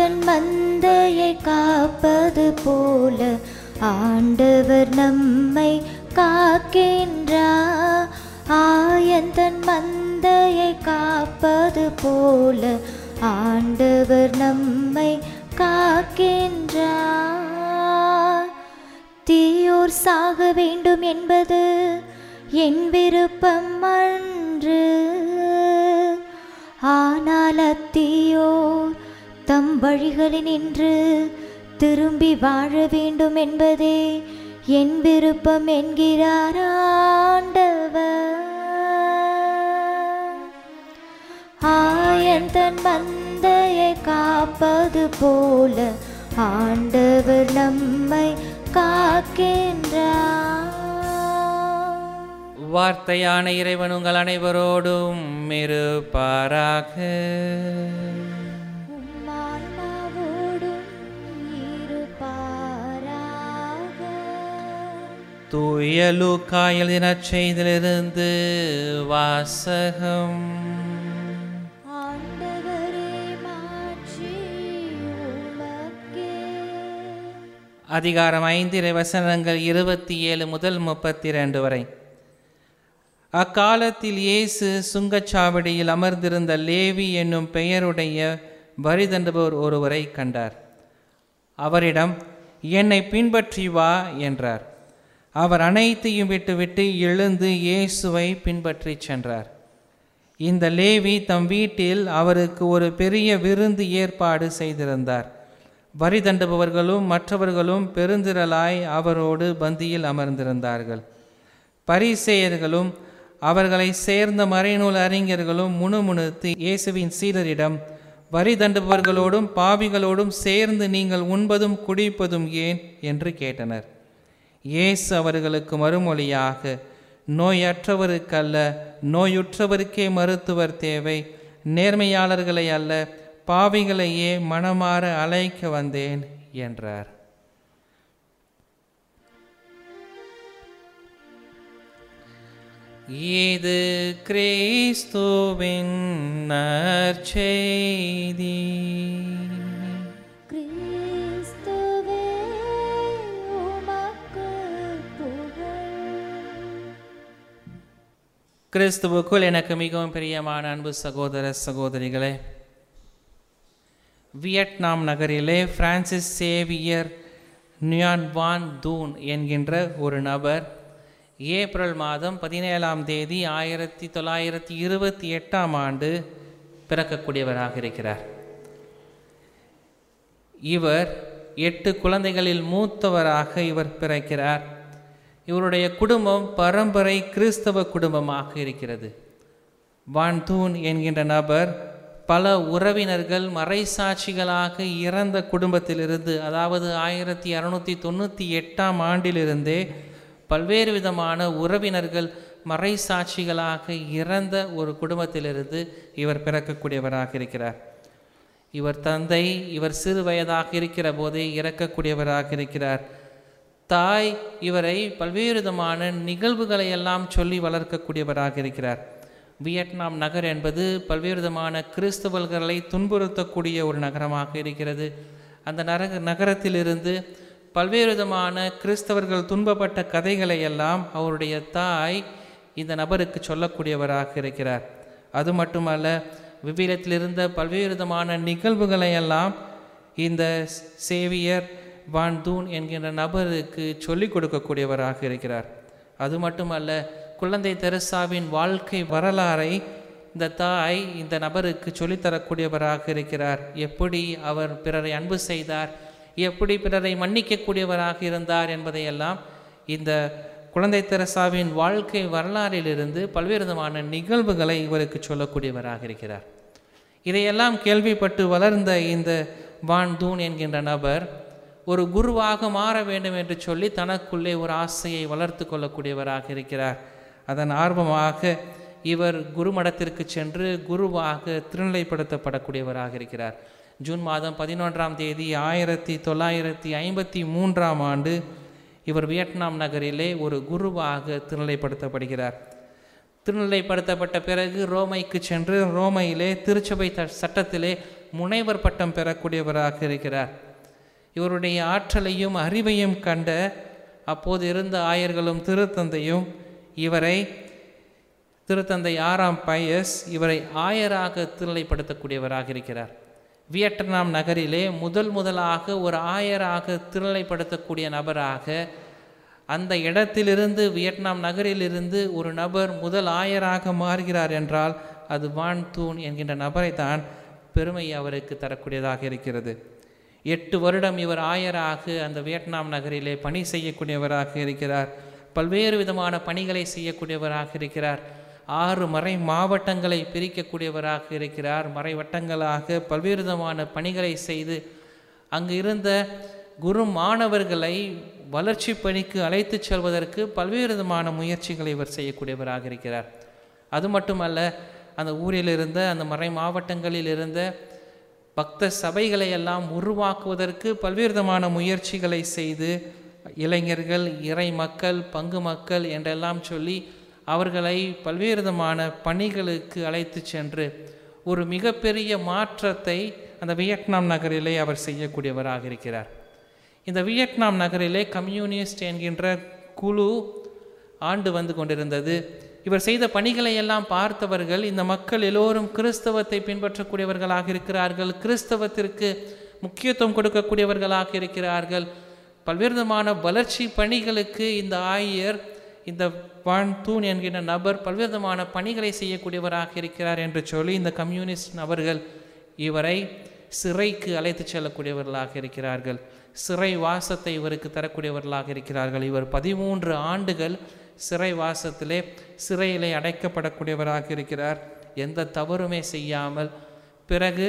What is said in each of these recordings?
தன் மந்தையை காப்பது போல ஆண்டவர் நம்மை காக்கின்றார் ஆயன் தன் மந்தையை காப்பது போல ஆண்டவர் நம்மை காக்கின்றார் தீயோர் சாக வேண்டும் என்பது என் விருப்பம் அன்று ஆனால் அத்தீயோர் தம் வழிகளில் நின்று திரும்பி வாழ வேண்டும் என்பதே என் விருப்பம் என்கிறார் ஆண்டவர் ஆயன் தன் மந்தையை காப்பது போல ஆண்டவர் நம்மை காக்கின்றார் வார்த்தையான இறைவன் உங்கள் அனைவரோடும் இருப்பாராக உம்மான்மாவோடும் இருப்பாராக. தூய லூக்காயில் செய்திலிருந்து வாசகம் ஆண்டவரே மாட்சி உமக்கே. அதிகாரம் ஐந்து இறை வசனங்கள் இருபத்தி ஏழு முதல் முப்பத்தி ரெண்டு வரை அக்காலத்தில் இயேசு சுங்கச்சாவடியில் அமர்ந்திருந்த லேவி என்னும் பெயருடைய வரி தண்டுபவர் ஒருவரை கண்டார் அவரிடம் என்னை பின்பற்றி வா என்றார் அவர் அனைத்தையும் விட்டுவிட்டு எழுந்து இயேசுவை பின்பற்றிச் சென்றார் இந்த லேவி தம் வீட்டில் அவருக்கு ஒரு பெரிய விருந்து ஏற்பாடு செய்திருந்தார் வரி தண்டுபவர்களும் மற்றவர்களும் பெருந்திரளாய் அவரோடு பந்தியில் அமர்ந்திருந்தார்கள் பரிசேயர்களும் அவர்களை சேர்ந்த மறைநூல் அறிஞர்களும் முணுமுணுத்து இயேசுவின் சீடரிடம் வரி தண்டுபவர்களோடும் பாவிகளோடும் சேர்ந்து நீங்கள் உண்பதும் குடிப்பதும் ஏன் என்று கேட்டனர் இயேசு அவர்களுக்கு மறுமொழியாக நோயற்றவருக்கல்ல நோயுற்றவருக்கே மருத்துவர் தேவை நேர்மையாளர்களை அல்ல பாவிகளையே மனமாற அழைக்க வந்தேன் என்றார் இது கிறிஸ்துவின் நற்செய்தி கிறிஸ்துவே உமக்கு புகழ். கிறிஸ்துவுக்குள் எனக்கு மிகவும் பிரியமான அன்பு சகோதர சகோதரிகளே வியட்நாம் நகரிலே பிரான்சிஸ் சேவியர் நியான் வான் தூன் என்கின்ற ஒரு நபர் ஏப்ரல் மாதம் பதினேழாம் தேதி ஆயிரத்தி தொள்ளாயிரத்தி இருபத்தி எட்டாம் ஆண்டு பிறக்கக்கூடியவராக இருக்கிறார் இவர் எட்டு குழந்தைகளில் மூத்தவராக இவர் பிறக்கிறார் இவருடைய குடும்பம் பரம்பரை கிறிஸ்தவ குடும்பமாக இருக்கிறது வான் தூன் என்கின்ற நபர் பல உறவினர்கள் மறைசாட்சிகளாக இறந்த குடும்பத்திலிருந்து அதாவது ஆயிரத்தி அறுநூற்றி தொண்ணூற்றி எட்டாம் ஆண்டிலிருந்தே பல்வேறு விதமான உறவினர்கள் மறைசாட்சிகளாக இறந்த ஒரு குடும்பத்திலிருந்து இவர் பிறக்கக்கூடியவராக இருக்கிறார் இவர் தந்தை இவர் சிறு வயதாக இருக்கிற போதே இறக்கக்கூடியவராக இருக்கிறார் தாய் இவரை பல்வேறு விதமான நிகழ்வுகளை எல்லாம் சொல்லி வளர்க்கக்கூடியவராக இருக்கிறார் வியட்நாம் நகர் என்பது பல்வேறு விதமான கிறிஸ்தவர்களை துன்புறுத்தக்கூடிய ஒரு நகரமாக இருக்கிறது அந்த நரக நகரத்திலிருந்து பல்வேறு விதமான கிறிஸ்தவர்கள் துன்பப்பட்ட கதைகளை எல்லாம் அவருடைய தாய் இந்த நபருக்கு சொல்லக்கூடியவராக இருக்கிறார் அது மட்டுமல்ல விவிலியத்தில் இருந்த பல்வேறு விதமான நிகழ்வுகளை எல்லாம் இந்த சேவியர் வான் தூன் என்கின்ற நபருக்கு சொல்லிக் கொடுக்கக்கூடியவராக இருக்கிறார் அது மட்டுமல்ல குழந்தை தெரசாவின் வாழ்க்கை வரலாறை இந்த தாய் இந்த நபருக்கு சொல்லித்தரக்கூடியவராக இருக்கிறார் எப்படி அவர் பிறரை அன்பு செய்தார் எப்படி பிறரை மன்னிக்கக்கூடியவராக இருந்தார் என்பதையெல்லாம் இந்த குழந்தை தெரசாவின் வாழ்க்கை வரலாறிலிருந்து பல்வேறு விதமான நிகழ்வுகளை இவருக்கு சொல்லக்கூடியவராக இருக்கிறார் இதையெல்லாம் கேள்விப்பட்டு வளர்ந்த இந்த வான் தூன் என்கின்ற நபர் ஒரு குருவாக மாற வேண்டும் என்று சொல்லி தனக்குள்ளே ஒரு ஆசையை வளர்த்து கொள்ளக்கூடியவராக இருக்கிறார் அதன் ஆர்வமாக இவர் குருமடத்திற்கு சென்று குருவாக திருநிலைப்படுத்தப்படக்கூடியவராக இருக்கிறார் ஜூன் மாதம் பதினொன்றாம் தேதி ஆயிரத்தி தொள்ளாயிரத்தி ஐம்பத்தி மூன்றாம் ஆண்டு இவர் வியட்நாம் நகரிலே ஒரு குருவாக திருநிலைப்படுத்தப்படுகிறார் திருநிலைப்படுத்தப்பட்ட பிறகு ரோமைக்கு சென்று ரோமையிலே திருச்சபை த- சட்டத்திலே முனைவர் பட்டம் பெறக்கூடியவராக இருக்கிறார் இவருடைய ஆற்றலையும் அறிவையும் கண்ட அப்போது இருந்த ஆயர்களும் திருத்தந்தையும் இவரை திருத்தந்தை ஆறாம் பயஸ் இவரை ஆயராக திருநிலைப்படுத்தக்கூடியவராக இருக்கிறார் வியட்நாம் நகரிலே முதல் முதலாக ஒரு ஆயராக திருநிலைப்படுத்தக்கூடிய நபராக அந்த இடத்திலிருந்து வியட்நாம் நகரிலிருந்து ஒரு நபர் முதல் ஆயராக மாறுகிறார் என்றால் அது வான் தூன் என்கின்ற நபரை தான் பெருமை அவருக்கு தரக்கூடியதாக இருக்கிறது எட்டு வருடம் இவர் ஆயராக அந்த வியட்நாம் நகரிலே பணி செய்யக்கூடியவராக இருக்கிறார் பல்வேறு விதமான பணிகளை செய்யக்கூடியவராக இருக்கிறார் ஆறு மறை மாவட்டங்களை பிரிக்கக்கூடியவராக இருக்கிறார் மறைவட்டங்களாக பல்வேறு விதமான பணிகளை செய்து அங்கு இருந்த குரு மாணவர்களை வளர்ச்சி பணிக்கு அழைத்துச் செல்வதற்கு பல்வேறு விதமான முயற்சிகளை இவர் செய்யக்கூடியவராக இருக்கிறார் அது மட்டுமல்ல அந்த ஊரில் இருந்த அந்த மறை மாவட்டங்களில் இருந்த பக்த சபைகளை எல்லாம் உருவாக்குவதற்கு பல்வேறு விதமான முயற்சிகளை செய்து இளைஞர்கள் இறை மக்கள் பங்கு மக்கள் என்றெல்லாம் சொல்லி அவர்களை பல்வேறு விதமான பணிகளுக்கு அழைத்து சென்று ஒரு மிகப்பெரிய மாற்றத்தை அந்த வியட்நாம் நகரிலே அவர் செய்யக்கூடியவராக இருக்கிறார் இந்த வியட்நாம் நகரிலே கம்யூனிஸ்ட் என்கின்ற குழு ஆண்டு வந்து கொண்டிருந்தது இவர் செய்த பணிகளை எல்லாம் பார்த்தவர்கள் இந்த மக்கள் எல்லோரும் கிறிஸ்தவத்தை பின்பற்றக்கூடியவர்களாக இருக்கிறார்கள் கிறிஸ்தவத்திற்கு முக்கியத்துவம் கொடுக்கக்கூடியவர்களாக இருக்கிறார்கள் பல்வேறு விதமான வளர்ச்சி பணிகளுக்கு இந்த ஆயர் இந்த வான் தூண் என்கின்ற நபர் பல்வேறு விதமான பணிகளை செய்யக்கூடியவராக இருக்கிறார் என்று சொல்லி இந்த கம்யூனிஸ்ட் நபர்கள் இவரை சிறைக்கு அழைத்து செல்லக்கூடியவர்களாக இருக்கிறார்கள் சிறை வாசத்தை இவருக்கு தரக்கூடியவர்களாக இருக்கிறார்கள் இவர் பதிமூன்று ஆண்டுகள் சிறை வாசத்திலே சிறையிலே அடைக்கப்படக்கூடியவராக இருக்கிறார் எந்த தவறுமே செய்யாமல் பிறகு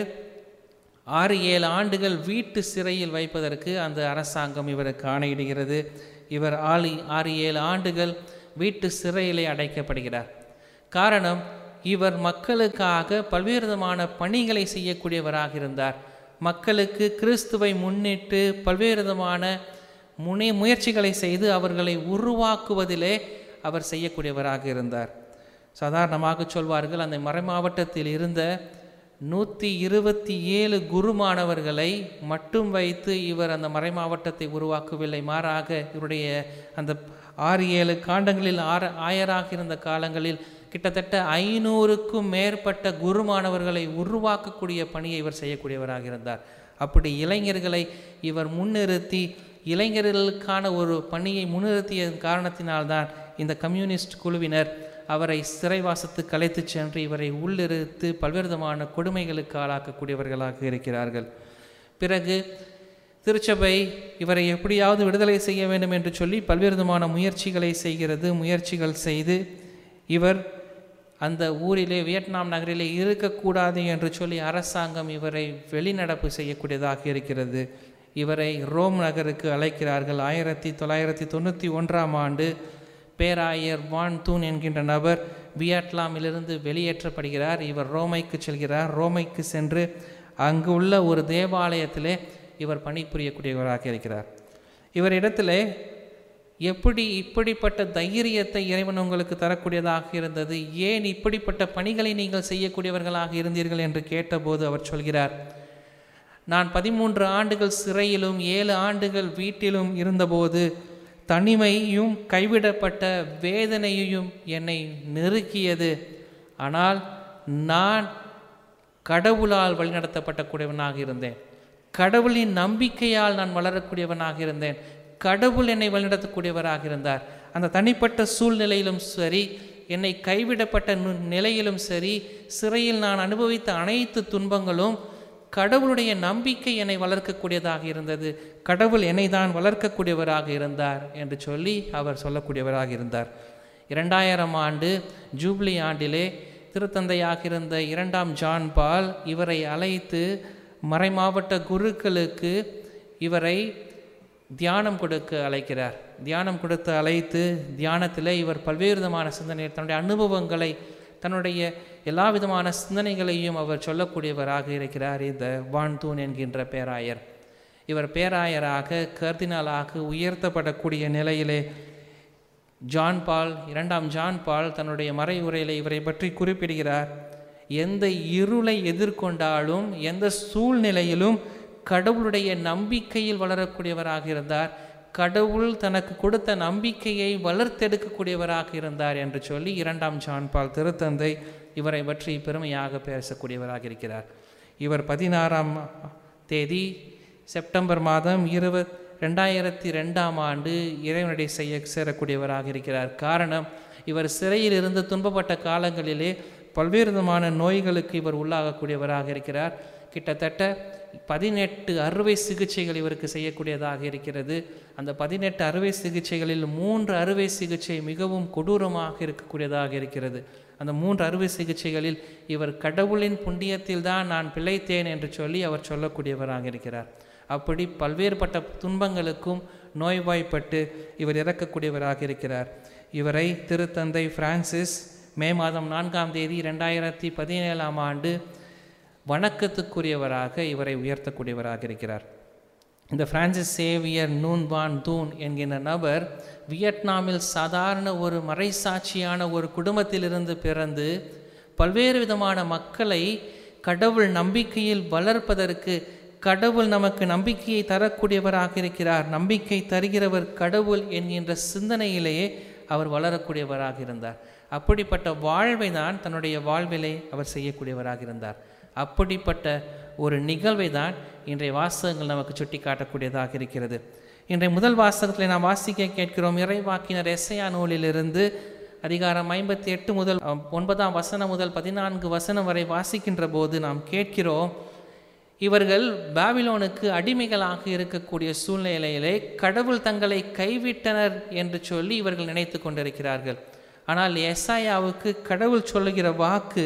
ஆறு ஏழு ஆண்டுகள் வீட்டு சிறையில் வைப்பதற்கு அந்த அரசாங்கம் இவருக்கு ஆணையிடுகிறது இவர் ஆளி ஆறு ஏழு ஆண்டுகள் வீட்டு சிறையிலே அடைக்கப்படுகிறார் காரணம் இவர் மக்களுக்காக பல்வேறு விதமான பணிகளை செய்யக்கூடியவராக இருந்தார் மக்களுக்கு கிறிஸ்துவை முன்னிட்டு பல்வேறு விதமான முனை முயற்சிகளை செய்து அவர்களை உருவாக்குவதிலே அவர் செய்யக்கூடியவராக இருந்தார் சாதாரணமாக சொல்வார்கள் அந்த மறைமாவட்டத்தில் இருந்த நூற்றி இருபத்தி ஏழு குருமானவர்களை மட்டும் வைத்து இவர் அந்த மறைமாவட்டத்தை உருவாக்கவில்லை மாறாக இவருடைய அந்த ஆறு ஏழு காண்டங்களில் ஆறு ஆயராக இருந்த காலங்களில் கிட்டத்தட்ட ஐநூறுக்கும் மேற்பட்ட குருமானவர்களை உருவாக்கக்கூடிய பணியை இவர் செய்யக்கூடியவராக இருந்தார் அப்படி இளைஞர்களை இவர் முன்னிறுத்தி இளைஞர்களுக்கான ஒரு பணியை முன்னிறுத்திய காரணத்தினால்தான் இந்த கம்யூனிஸ்ட் குழுவினர் அவரை சிறைவாசத்துக்கு அழைத்து சென்று இவரை உள்ளிருத்து பல்வேறு விதமான கொடுமைகளுக்கு ஆளாக்கக்கூடியவர்களாக இருக்கிறார்கள் பிறகு திருச்சபை இவரை எப்படியாவது விடுதலை செய்ய வேண்டும் என்று சொல்லி பல்வேறு விதமான முயற்சிகளை செய்கிறது முயற்சிகள் செய்து இவர் அந்த ஊரிலே வியட்நாம் நகரிலே இருக்கக்கூடாது என்று சொல்லி அரசாங்கம் இவரை வெளிநடப்பு செய்யக்கூடியதாக இருக்கிறது இவரை ரோம் நகருக்கு அழைக்கிறார்கள் ஆயிரத்தி தொள்ளாயிரத்தி தொண்ணூற்றி ஒன்றாம் ஆண்டு பேராயர் வான் தூன் என்கின்ற நபர் வியட்நாமிலிருந்து வெளியேற்றப்படுகிறார் இவர் ரோமைக்கு செல்கிறார் ரோமைக்கு சென்று அங்கு உள்ள ஒரு தேவாலயத்திலே இவர் பணிபுரியக்கூடியவராக இருக்கிறார் இவரிடத்திலே எப்படி இப்படிப்பட்ட தைரியத்தை இறைவன் உங்களுக்கு தரக்கூடியதாக இருந்தது ஏன் இப்படிப்பட்ட பணிகளை நீங்கள் செய்யக்கூடியவர்களாக இருந்தீர்கள் என்று கேட்டபோது அவர் சொல்கிறார் நான் பதிமூன்று ஆண்டுகள் சிறையிலும் ஏழு ஆண்டுகள் வீட்டிலும் இருந்தபோது தனிமையும் கைவிடப்பட்ட வேதனையையும் என்னை நெருக்கியது ஆனால் நான் கடவுளால் வழிநடத்தப்பட்ட கூடியவனாக இருந்தேன் கடவுளின் நம்பிக்கையால் நான் வளரக்கூடியவனாக இருந்தேன் கடவுள் என்னை வழிநடத்தக்கூடியவராக இருந்தார் அந்த தனிப்பட்ட சூழ்நிலையிலும் சரி என்னை கைவிடப்பட்ட நு- நிலையிலும் சரி சிறையில் நான் அனுபவித்த அனைத்து துன்பங்களும் கடவுளுடைய நம்பிக்கை என்னை வளர்க்கக்கூடியதாக இருந்தது கடவுள் என்னை தான் வளர்க்கக்கூடியவராக இருந்தார் என்று சொல்லி அவர் சொல்லக்கூடியவராக இருந்தார் இரண்டாயிரம் ஆண்டு ஜூப்ளி ஆண்டிலே திருத்தந்தையாக இருந்த இரண்டாம் ஜான் பால் இவரை அழைத்து மறைமாவட்ட குருக்களுக்கு இவரை தியானம் கொடுக்க அழைக்கிறார் தியானம் கொடுத்து அழைத்து தியானத்தில் இவர் பல்வேறு விதமான சிந்தனை தன்னுடைய அனுபவங்களை தன்னுடைய எல்லா விதமான சிந்தனைகளையும் அவர் சொல்லக்கூடியவராக இருக்கிறார் இந்த வான் தூன் என்கின்ற பேராயர் இவர் பேராயராக கர்தினாலாக உயர்த்தப்படக்கூடிய நிலையிலே ஜான் பால் இரண்டாம் ஜான் பால் தன்னுடைய மறை உரையிலே இவரை பற்றி குறிப்பிடுகிறார் எந்த இருளை எதிர்கொண்டாலும் எந்த சூழ்நிலையிலும் கடவுளுடைய நம்பிக்கையில் வளரக்கூடியவராக இருந்தார் கடவுள் தனக்கு கொடுத்த நம்பிக்கையை வளர்த்தெடுக்கக்கூடியவராக இருந்தார் என்று சொல்லி இரண்டாம் ஜான்பால் திருத்தந்தை இவரை பற்றி பெருமையாக பேசக்கூடியவராக இருக்கிறார் இவர் பதினாறாம் தேதி செப்டம்பர் மாதம் இருபத் ரெண்டாயிரத்தி ரெண்டாம் ஆண்டு இறைவனுடைய செய்ய சேரக்கூடியவராக இருக்கிறார் காரணம் இவர் சிறையில் இருந்து துன்பப்பட்ட காலங்களிலே பல்வேறு விதமான நோய்களுக்கு இவர் உள்ளாகக்கூடியவராக இருக்கிறார் கிட்டத்தட்ட பதினெட்டு அறுவை சிகிச்சைகள் இவருக்கு செய்யக்கூடியதாக இருக்கிறது அந்த பதினெட்டு அறுவை சிகிச்சைகளில் மூன்று அறுவை சிகிச்சை மிகவும் கொடூரமாக இருக்கக்கூடியதாக இருக்கிறது அந்த மூன்று அறுவை சிகிச்சைகளில் இவர் கடவுளின் புண்ணியத்தில் தான் நான் பிழைத்தேன் என்று சொல்லி அவர் சொல்லக்கூடியவராக இருக்கிறார் அப்படி பல்வேறுபட்ட துன்பங்களுக்கும் நோய்வாய்ப்பட்டு இவர் இறக்கக்கூடியவராக இருக்கிறார் இவரை திருத்தந்தை பிரான்சிஸ் மே மாதம் நான்காம் தேதி ரெண்டாயிரத்தி பதினேழாம் ஆண்டு வணக்கத்துக்குரியவராக இவரை உயர்த்தக்கூடியவராக இருக்கிறார் இந்த பிரான்சிஸ் சேவியர் நூன் வான் தூன் என்கின்ற நபர் வியட்நாமில் சாதாரண ஒரு மறைசாட்சியான ஒரு குடும்பத்திலிருந்து பிறந்து பல்வேறு விதமான மக்களை கடவுள் நம்பிக்கையில் வளர்ப்பதற்கு கடவுள் நமக்கு நம்பிக்கையை தரக்கூடியவராக இருக்கிறார் நம்பிக்கை தருகிறவர் கடவுள் என்கின்ற சிந்தனையிலேயே அவர் வளரக்கூடியவராக இருந்தார் அப்படிப்பட்ட வாழ்வை தான் தன்னுடைய வாழ்விலே அவர் செய்யக்கூடியவராக இருந்தார் அப்படிப்பட்ட ஒரு நிகழ்வை தான் இன்றைய வாசகங்கள் நமக்கு சுட்டி காட்டக்கூடியதாக இருக்கிறது இன்றைய முதல் வாசகத்தில் நாம் வாசிக்க கேட்கிறோம் இறைவாக்கினர் எஸ்ஐயா நூலிலிருந்து அதிகாரம் ஐம்பத்தி எட்டு முதல் அஹ், ஒன்பதாம் வசனம் முதல் பதினான்கு வசனம் வரை வாசிக்கின்ற போது நாம் கேட்கிறோம் இவர்கள் பாபிலோனுக்கு அடிமைகளாக இருக்கக்கூடிய சூழ்நிலையிலே கடவுள் தங்களை கைவிட்டனர் என்று சொல்லி இவர்கள் நினைத்து கொண்டிருக்கிறார்கள் ஆனால் எஸ்ஐயாவுக்கு கடவுள் சொல்லுகிற வாக்கு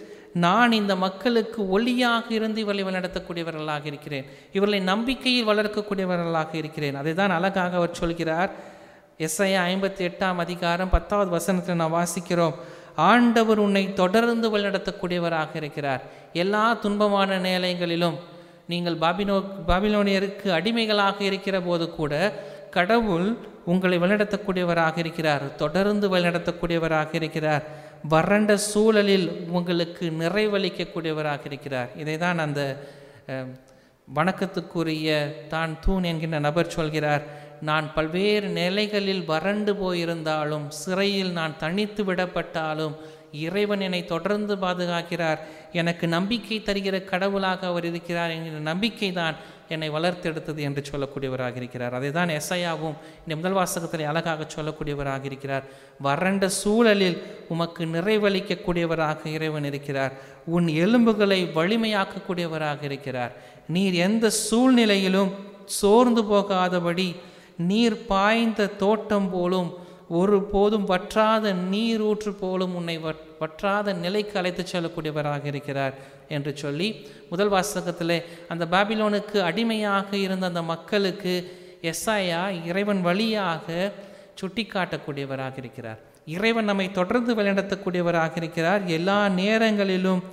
நான் இந்த மக்களுக்கு ஒளியாக இருந்து இவர்களை வழிநடத்தக்கூடியவர்களாக இருக்கிறேன் இவர்களை நம்பிக்கையில் வளர்க்கக்கூடியவர்களாக இருக்கிறேன் அதை தான் அழகாக அவர் சொல்கிறார் எஸ்ஐயா ஐம்பத்தி எட்டாம் அதிகாரம் பத்தாவது வசனத்தில் நாம் வாசிக்கிறோம் ஆண்டவர் உன்னை தொடர்ந்து வழிநடத்தக்கூடியவராக இருக்கிறார் எல்லா துன்பமான நிலைகளிலும் நீங்கள் பாபிலோ பாபிலோனியருக்கு அடிமைகளாக இருக்கிற போது கூட கடவுள் உங்களை வழிநடத்தக்கூடியவராக இருக்கிறார் தொடர்ந்து வழிநடத்தக்கூடியவராக இருக்கிறார் வறண்ட சூழலில் உங்களுக்கு நிறைவளிக்கக்கூடியவராக இருக்கிறார் இதை தான் அந்த அஹ், வணக்கத்துக்குரிய தான் தூண் என்கின்ற நபர் சொல்கிறார் நான் பல்வேறு நிலைகளில் வறண்டு போயிருந்தாலும் சிறையில் நான் தனித்து விடப்பட்டாலும் இறைவன் என்னை தொடர்ந்து பாதுகாக்கிறார் எனக்கு நம்பிக்கை தருகிற கடவுளாக அவர் இருக்கிறார் என்கிற நம்பிக்கை தான் என்னை வளர்த்தெடுத்தது என்று சொல்லக்கூடியவராக இருக்கிறார் அதை தான் எஸ்ஐயாவும் இந்த முதல் வாசகத்தில் அழகாக சொல்லக்கூடியவராக இருக்கிறார் வறண்ட சூழலில் உமக்கு நிறைவளிக்கக்கூடியவராக இறைவன் இருக்கிறார் உன் எலும்புகளை வலிமையாக்கக்கூடியவராக இருக்கிறார் நீர் எந்த சூழ்நிலையிலும் சோர்ந்து போகாதபடி நீர் பாய்ந்த தோட்டம் போலும் ஒருபோதும் வற்றாத நீரூற்று போலும் உன்னை வற்- வற்றாத நிலைக்கு அழைத்துச் செல்லக்கூடியவராக இருக்கிறார் என்று சொல்லி முதல் வாசகத்திலே அந்த பாபிலோனுக்கு அடிமையாக இருந்த அந்த மக்களுக்கு எஸ்ஐயா இறைவன் வழியாக சுட்டிக்காட்டக்கூடியவராக இருக்கிறார் இறைவன் நம்மை தொடர்ந்து வழிநடத்தக்கூடியவராக இருக்கிறார் எல்லா நேரங்களிலும்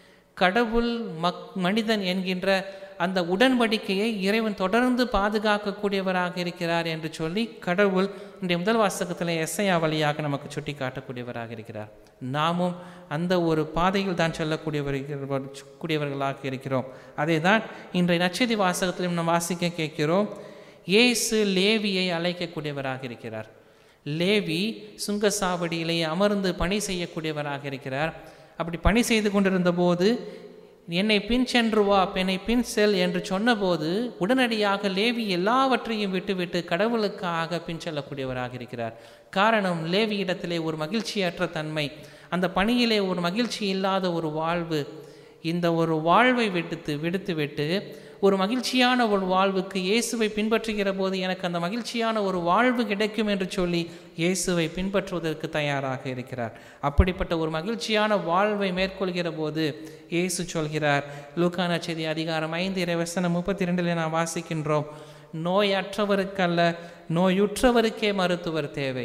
கடவுள் மக் மனிதன் என்கின்ற அந்த உடன்படிக்கையை இறைவன் தொடர்ந்து பாதுகாக்கக்கூடியவராக இருக்கிறார் என்று சொல்லி கடவுள் இந்த முதல் வாசகத்தில் எஸ்ஐயா வழியாக நமக்கு சுட்டி காட்டக்கூடியவராக இருக்கிறார் நாமும் அந்த ஒரு பாதையில் தான் செல்லக்கூடியவர் கூடியவர்களாக இருக்கிறோம் அதை தான் இன்றைய நச்செய்தி வாசகத்திலும் நாம் வாசிக்க கேட்கிறோம் இயேசு லேவியை அழைக்கக்கூடியவராக இருக்கிறார் லேவி சுங்கசாவடியிலே அமர்ந்து பணி செய்யக்கூடியவராக இருக்கிறார் அப்படி பணி செய்து கொண்டிருந்த போது என்னை பின் சென்று வா என்னை பின் செல் என்று சொன்னபோது உடனடியாக லேவி எல்லாவற்றையும் விட்டுவிட்டு கடவுளுக்காக பின் செல்லக்கூடியவராக இருக்கிறார் காரணம் லேவி இடத்திலே ஒரு மகிழ்ச்சியற்ற தன்மை அந்த பணியிலே ஒரு மகிழ்ச்சி இல்லாத ஒரு வாழ்வு இந்த ஒரு வாழ்வை விடுத்து விடுத்துவிட்டு ஒரு மகிழ்ச்சியான ஒரு வாழ்வுக்கு இயேசுவை பின்பற்றுகிற போது எனக்கு அந்த மகிழ்ச்சியான ஒரு வாழ்வு கிடைக்கும் என்று சொல்லி இயேசுவை பின்பற்றுவதற்கு தயாராக இருக்கிறார் அப்படிப்பட்ட ஒரு மகிழ்ச்சியான வாழ்வை மேற்கொள்கிற போது இயேசு சொல்கிறார் லூக்கான செய்தி அதிகாரம் ஐந்து இறைவசனம் முப்பத்தி ரெண்டில் நாம் வாசிக்கின்றோம் நோயற்றவருக்கல்ல நோயுற்றவருக்கே மருத்துவர் தேவை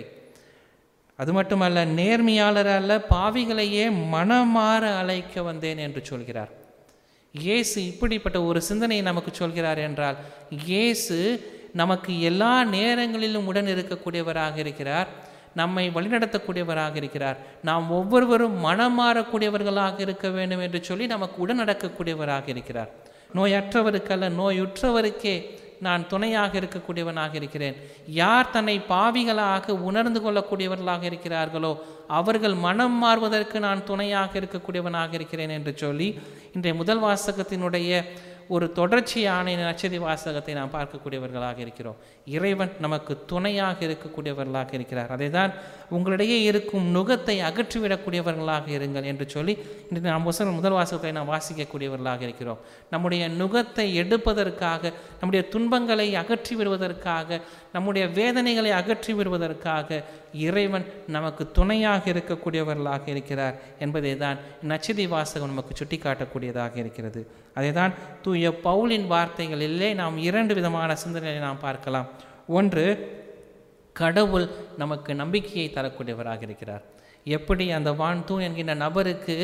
அது மட்டுமல்ல நேர்மையாளர் அல்ல பாவிகளையே மனமாற அழைக்க வந்தேன் என்று சொல்கிறார் இயேசு இப்படிப்பட்ட ஒரு சிந்தனையை நமக்கு சொல்கிறார் என்றால் இயேசு நமக்கு எல்லா நேரங்களிலும் உடன் இருக்கக்கூடியவராக இருக்கிறார் நம்மை வழிநடத்தக்கூடியவராக இருக்கிறார் நாம் ஒவ்வொருவரும் மனம் மாறக்கூடியவர்களாக இருக்க வேண்டும் என்று சொல்லி நமக்கு உடன் நடக்கக்கூடியவராக இருக்கிறார் நோயற்றவருக்கல்ல நோயுற்றவருக்கே நான் துணையாக இருக்கக்கூடியவனாக இருக்கிறேன் யார் தன்னை பாவிகளாக உணர்ந்து கொள்ளக்கூடியவர்களாக இருக்கிறார்களோ அவர்கள் மனம் மாறுவதற்கு நான் துணையாக இருக்கக்கூடியவனாக இருக்கிறேன் என்று சொல்லி இன்றைய முதல் வாசகத்தினுடைய ஒரு தொடர்ச்சியான இந்த நச்சதி வாசகத்தை நாம் பார்க்கக்கூடியவர்களாக இருக்கிறோம் இறைவன் நமக்கு துணையாக இருக்கக்கூடியவர்களாக இருக்கிறார் அதை தான் உங்களிடையே இருக்கும் நுகத்தை அகற்றிவிடக்கூடியவர்களாக இருங்கள் என்று சொல்லி இன்று நாம் வசன முதல் வாசகத்தை நாம் வாசிக்கக்கூடியவர்களாக இருக்கிறோம் நம்முடைய நுகத்தை எடுப்பதற்காக நம்முடைய துன்பங்களை அகற்றி விடுவதற்காக நம்முடைய வேதனைகளை அகற்றி விடுவதற்காக இறைவன் நமக்கு துணையாக இருக்கக்கூடியவர்களாக இருக்கிறார் என்பதை தான் நச்சதி வாசகம் நமக்கு சுட்டிக்காட்டக்கூடியதாக இருக்கிறது அதை தான் தூய பவுலின் வார்த்தைகளிலே நாம் இரண்டு விதமான சிந்தனைகளை நாம் பார்க்கலாம் ஒன்று கடவுள் நமக்கு நம்பிக்கையை தரக்கூடியவராக இருக்கிறார் எப்படி அந்த வான் தூண் என்கின்ற நபருக்கு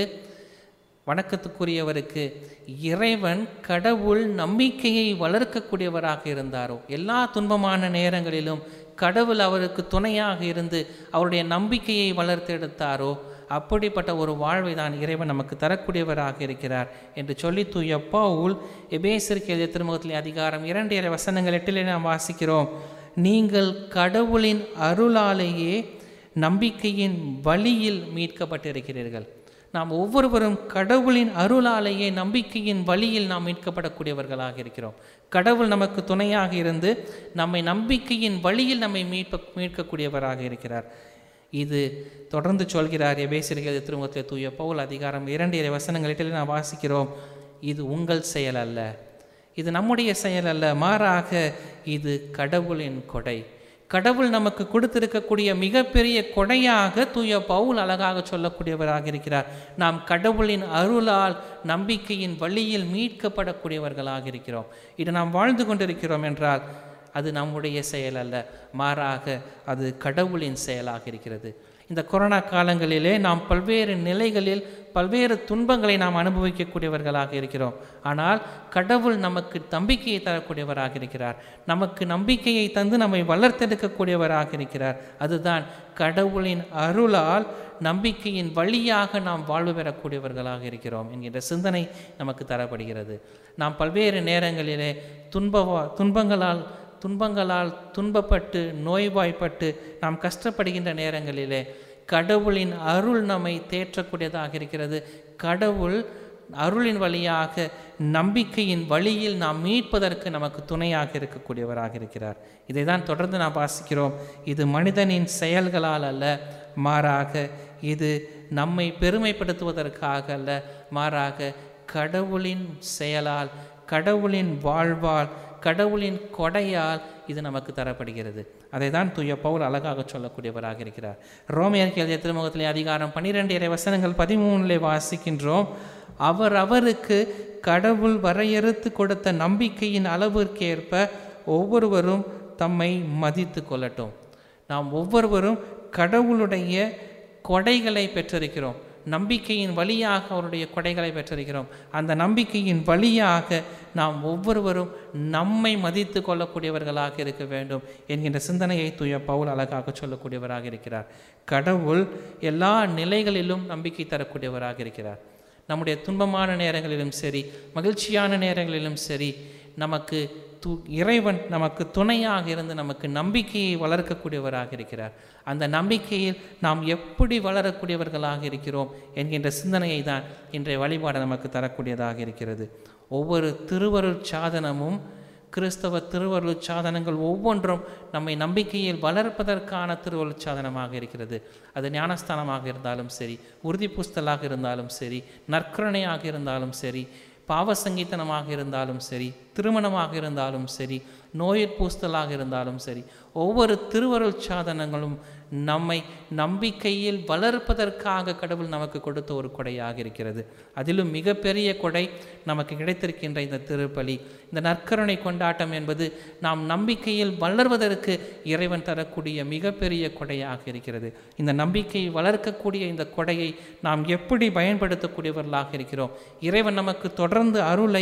வணக்கத்துக்குரியவருக்கு இறைவன் கடவுள் நம்பிக்கையை வளர்க்கக்கூடியவராக இருந்தாரோ எல்லா துன்பமான நேரங்களிலும் கடவுள் அவருக்கு துணையாக இருந்து அவருடைய நம்பிக்கையை வளர்த்தெடுத்தாரோ அப்படிப்பட்ட ஒரு வாழ்வை தான் இறைவன் நமக்கு தரக்கூடியவராக இருக்கிறார் என்று சொல்லி தூய பவுல் எபேசருக்கு எழுதிய திருமுகத்திலே அதிகாரம் இரண்டு இறை வசனங்கள் எட்டிலே நாம் வாசிக்கிறோம் நீங்கள் கடவுளின் அருளாலேயே நம்பிக்கையின் வழியில் மீட்கப்பட்டிருக்கிறீர்கள் நாம் ஒவ்வொருவரும் கடவுளின் அருளாலேயே நம்பிக்கையின் வழியில் நாம் மீட்கப்படக்கூடியவர்களாக இருக்கிறோம் கடவுள் நமக்கு துணையாக இருந்து நம்மை நம்பிக்கையின் வழியில் நம்மை மீட்ப மீட்கக்கூடியவராக இருக்கிறார் இது தொடர்ந்து சொல்கிறார் எபேசிரிகள் திருமுகத்தில் தூய பவுல் அதிகாரம் இரண்டு இறை வசனங்களில் நாம் வாசிக்கிறோம் இது உங்கள் செயல் அல்ல இது நம்முடைய செயல் அல்ல மாறாக இது கடவுளின் கொடை கடவுள் நமக்கு கொடுத்திருக்கக்கூடிய மிகப்பெரிய கொடையாக தூய பவுல் அழகாக சொல்லக்கூடியவராக இருக்கிறார் நாம் கடவுளின் அருளால் நம்பிக்கையின் வழியில் மீட்கப்படக்கூடியவர்களாக இருக்கிறோம் இது நாம் வாழ்ந்து கொண்டிருக்கிறோம் என்றால் அது நம்முடைய செயல் அல்ல மாறாக அது கடவுளின் செயலாக இருக்கிறது இந்த கொரோனா காலங்களிலே நாம் பல்வேறு நிலைகளில் பல்வேறு துன்பங்களை நாம் அனுபவிக்கக்கூடியவர்களாக இருக்கிறோம் ஆனால் கடவுள் நமக்கு நம்பிக்கையை தரக்கூடியவராக இருக்கிறார் நமக்கு நம்பிக்கையை தந்து நம்மை வளர்த்தெடுக்கக்கூடியவராக இருக்கிறார் அதுதான் கடவுளின் அருளால் நம்பிக்கையின் வழியாக நாம் வாழ்வு பெறக்கூடியவர்களாக இருக்கிறோம் என்கின்ற சிந்தனை நமக்கு தரப்படுகிறது நாம் பல்வேறு நேரங்களிலே துன்ப துன்பங்களால் துன்பங்களால் துன்பப்பட்டு நோய்வாய்ப்பட்டு நாம் கஷ்டப்படுகின்ற நேரங்களிலே கடவுளின் அருள் நம்மை தேற்றக்கூடியதாக இருக்கிறது கடவுள் அருளின் வழியாக நம்பிக்கையின் வழியில் நாம் மீட்பதற்கு நமக்கு துணையாக இருக்கக்கூடியவராக இருக்கிறார் இதை தான் தொடர்ந்து நாம் வாசிக்கிறோம் இது மனிதனின் செயல்களால் அல்ல மாறாக இது நம்மை பெருமைப்படுத்துவதற்காக அல்ல மாறாக கடவுளின் செயலால் கடவுளின் வாழ்வால் கடவுளின் கொடையால் இது நமக்கு தரப்படுகிறது அதை தான் தூய பவுல் அழகாக சொல்லக்கூடியவராக இருக்கிறார் ரோமியருக்கு எழுதிய திருமுகத்திலே அதிகாரம் பன்னிரெண்டு இறை வசனங்கள் பதிமூணிலே வாசிக்கின்றோம் அவர் அவருக்கு கடவுள் வரையறுத்து கொடுத்த நம்பிக்கையின் அளவிற்கேற்ப ஒவ்வொருவரும் தம்மை மதித்து கொள்ளட்டும் நாம் ஒவ்வொருவரும் கடவுளுடைய கொடைகளை பெற்றிருக்கிறோம் நம்பிக்கையின் வழியாக அவருடைய கொடைகளை பெற்றிருக்கிறோம் அந்த நம்பிக்கையின் வழியாக நாம் ஒவ்வொருவரும் நம்மை மதித்து கொள்ளக்கூடியவர்களாக இருக்க வேண்டும் என்கின்ற சிந்தனையை தூய பவுல் அழகாக சொல்லக்கூடியவராக இருக்கிறார் கடவுள் எல்லா நிலைகளிலும் நம்பிக்கை தரக்கூடியவராக இருக்கிறார் நம்முடைய துன்பமான நேரங்களிலும் சரி மகிழ்ச்சியான நேரங்களிலும் சரி நமக்கு து இறைவன் நமக்கு துணையாக இருந்து நமக்கு நம்பிக்கையை வளர்க்கக்கூடியவராக இருக்கிறார் அந்த நம்பிக்கையில் நாம் எப்படி வளரக்கூடியவர்களாக இருக்கிறோம் என்கின்ற சிந்தனையை தான் இன்றைய வழிபாடு நமக்கு தரக்கூடியதாக இருக்கிறது ஒவ்வொரு திருவருள் சாதனமும் கிறிஸ்தவ திருவருள் சாதனங்கள் ஒவ்வொன்றும் நம்மை நம்பிக்கையில் வளர்ப்பதற்கான திருவருள் சாதனமாக இருக்கிறது அது ஞானஸ்தானமாக இருந்தாலும் சரி உறுதி பூஸ்தலாக இருந்தாலும் சரி நற்கருணையாக இருந்தாலும் சரி பாவ சங்கீதனமாக இருந்தாலும் சரி திருமணமாக இருந்தாலும் சரி நோயிற் பூஸ்தலாக இருந்தாலும் சரி ஒவ்வொரு திருவருள் சாதனங்களும் நம்மை நம்பிக்கையில் வளர்ப்பதற்காக கடவுள் நமக்கு கொடுத்த ஒரு கொடையாக இருக்கிறது அதிலும் மிகப்பெரிய கொடை நமக்கு கிடைத்திருக்கின்ற இந்த திருப்பலி இந்த நற்கருணை கொண்டாட்டம் என்பது நாம் நம்பிக்கையில் வளர்வதற்கு இறைவன் தரக்கூடிய மிகப்பெரிய கொடையாக இருக்கிறது இந்த நம்பிக்கையை வளர்க்கக்கூடிய இந்த கொடையை நாம் எப்படி பயன்படுத்தக்கூடியவர்களாக இருக்கிறோம் இறைவன் நமக்கு தொடர்ந்து அருளை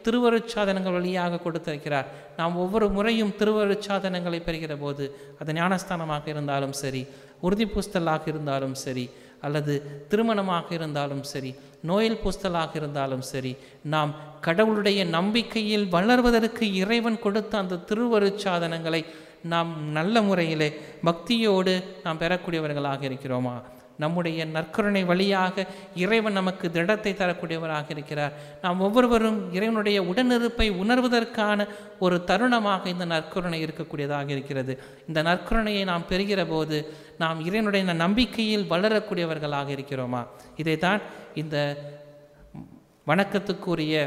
திருவருட்சாதனங்கள் வழியாக கொடுத்திருக்கிறார் நாம் ஒவ்வொரு முறையும் திருவருட்சாதனங்களை பெறுகிற போது அது ஞானஸ்தானமாக இருந்தாலும் சரி உறுதி பூஸ்தலாக இருந்தாலும் சரி அல்லது திருமணமாக இருந்தாலும் சரி நோயில் பூஸ்தலாக இருந்தாலும் சரி நாம் கடவுளுடைய நம்பிக்கையில் வளர்வதற்கு இறைவன் கொடுத்த அந்த திருவருட்சாதனங்களை நாம் நல்ல முறையிலே பக்தியோடு நாம் பெறக்கூடியவர்களாக இருக்கிறோமா நம்முடைய நற்கருணை வழியாக இறைவன் நமக்கு திடத்தை தரக்கூடியவராக இருக்கிறார் நாம் ஒவ்வொருவரும் இறைவனுடைய உடனிருப்பை உணர்வதற்கான ஒரு தருணமாக இந்த நற்கருணை இருக்கக்கூடியதாக இருக்கிறது இந்த நற்கருணையை நாம் பெறுகிற போது நாம் இறைவனுடைய நம்பிக்கையில் வளரக்கூடியவர்களாக இருக்கிறோமா இதைத்தான் இந்த வணக்கத்துக்குரிய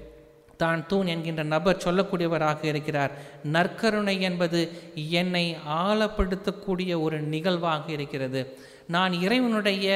தான் தூண் என்கின்ற நபர் சொல்லக்கூடியவராக இருக்கிறார் நற்கருணை என்பது என்னை ஆழப்படுத்தக்கூடிய ஒரு நிகழ்வாக இருக்கிறது நான் இறைவனுடைய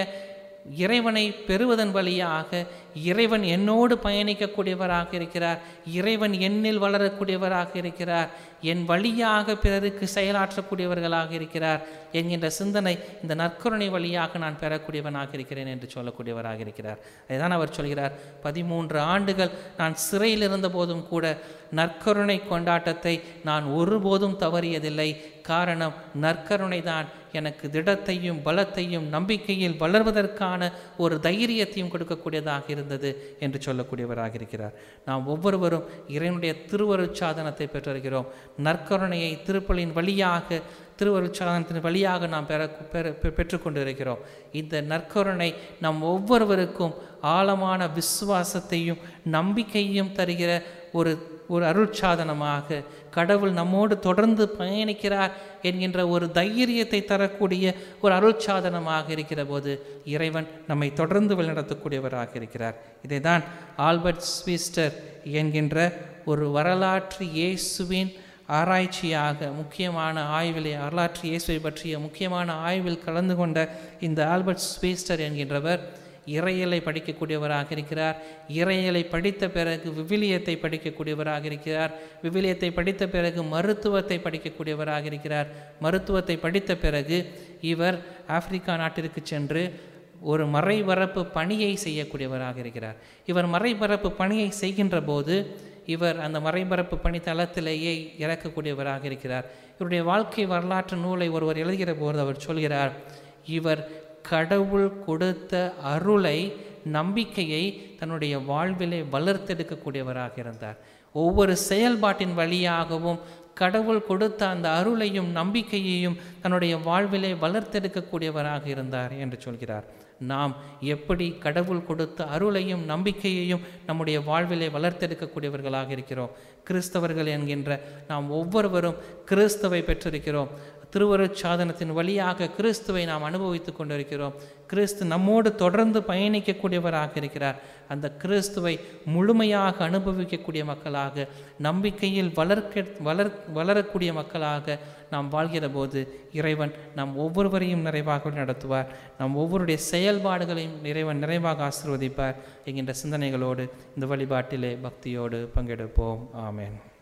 இறைவனை பெறுவதன் வழியாக இறைவன் என்னோடு பயணிக்கக்கூடியவராக இருக்கிறார் இறைவன் என்னில் வளரக்கூடியவராக இருக்கிறார் என் வழியாக பிறருக்கு செயலாற்றக்கூடியவர்களாக இருக்கிறார் என்கின்ற சிந்தனை இந்த நற்கருணை வழியாக நான் பெறக்கூடியவனாக இருக்கிறேன் என்று சொல்லக்கூடியவராக இருக்கிறார் அதுதான் அவர் சொல்கிறார் பதிமூன்று ஆண்டுகள் நான் சிறையில் இருந்த போதும் கூட நற்கருணை கொண்டாட்டத்தை நான் ஒருபோதும் தவறியதில்லை காரணம் நற்கருணை தான் எனக்கு திடத்தையும் பலத்தையும் நம்பிக்கையில் வளர்வதற்கான ஒரு தைரியத்தையும் கொடுக்கக்கூடியதாக இருந்தது என்று சொல்லக்கூடியவராக இருக்கிறார் நாம் ஒவ்வொருவரும் இறைவனுடைய திருவருட்சாதனத்தை பெற்றிருக்கிறோம் நற்கருணையை திருப்பலின் வழியாக திருவருட்சாதனத்தின் வழியாக நாம் பெற பெற பெ- பெற்றுக்கொண்டு இருக்கிறோம் இந்த நற்கருணை நம் ஒவ்வொருவருக்கும் ஆழமான விசுவாசத்தையும் நம்பிக்கையும் தருகிற ஒரு ஒரு அருட்சாதனமாக கடவுள் நம்மோடு தொடர்ந்து பயணிக்கிறார் என்கின்ற ஒரு தைரியத்தை தரக்கூடிய ஒரு அருட்சாதனமாக இருக்கிற போது இறைவன் நம்மை தொடர்ந்து வழிநடத்தக்கூடியவராக இருக்கிறார் இதைதான் ஆல்பர்ட் ஸ்வீஸ்டர் என்கின்ற ஒரு வரலாற்று இயேசுவின் ஆராய்ச்சியாக முக்கியமான ஆய்விலே வரலாற்று இயேசுவை பற்றிய முக்கியமான ஆய்வில் கலந்து கொண்ட இந்த ஆல்பர்ட் ஸ்வீஸ்டர் என்கின்றவர் இறையலை படிக்கக்கூடியவராக இருக்கிறார் இறையலை படித்த பிறகு விவிலியத்தை படிக்கக்கூடியவராக இருக்கிறார் விவிலியத்தை படித்த பிறகு மருத்துவத்தை படிக்கக்கூடியவராக இருக்கிறார் மருத்துவத்தை படித்த பிறகு இவர் ஆப்பிரிக்கா நாட்டிற்கு சென்று ஒரு மறைபரப்பு பணியை செய்யக்கூடியவராக இருக்கிறார் இவர் மறைபரப்பு பணியை செய்கின்ற போது இவர் அந்த மறைபரப்பு பணி தளத்திலேயே இறக்கக்கூடியவராக இருக்கிறார் இவருடைய வாழ்க்கை வரலாற்று நூலை ஒருவர் எழுதுகிற போது அவர் சொல்கிறார் இவர் கடவுள் கொடுத்த அருளை நம்பிக்கையை தன்னுடைய வாழ்விலே வளர்த்தெடுக்கக்கூடியவராக இருந்தார் ஒவ்வொரு செயல்பாட்டின் வழியாகவும் கடவுள் கொடுத்த அந்த அருளையும் நம்பிக்கையையும் தன்னுடைய வாழ்விலே வளர்த்தெடுக்கக்கூடியவராக இருந்தார் என்று சொல்கிறார் நாம் எப்படி கடவுள் கொடுத்த அருளையும் நம்பிக்கையையும் நம்முடைய வாழ்விலே வளர்த்தெடுக்கக்கூடியவர்களாக இருக்கிறோம் கிறிஸ்தவர்கள் என்கின்ற நாம் ஒவ்வொருவரும் கிறிஸ்தவை பெற்றிருக்கிறோம் திருவருட்சாதனத்தின் வழியாக கிறிஸ்துவை நாம் அனுபவித்துக் கொண்டிருக்கிறோம் கிறிஸ்து நம்மோடு தொடர்ந்து பயணிக்கக்கூடியவராக இருக்கிறார் அந்த கிறிஸ்துவை முழுமையாக அனுபவிக்கக்கூடிய மக்களாக நம்பிக்கையில் வளர்க்க வளர் வளரக்கூடிய மக்களாக நாம் வாழ்கிற போது இறைவன் நாம் ஒவ்வொருவரையும் நிறைவாக நடத்துவார் நாம் ஒவ்வொருடைய செயல்பாடுகளையும் இறைவன் நிறைவாக ஆசீர்வதிப்பார் என்கின்ற சிந்தனைகளோடு இந்த வழிபாட்டிலே பக்தியோடு பங்கெடுப்போம் ஆமென்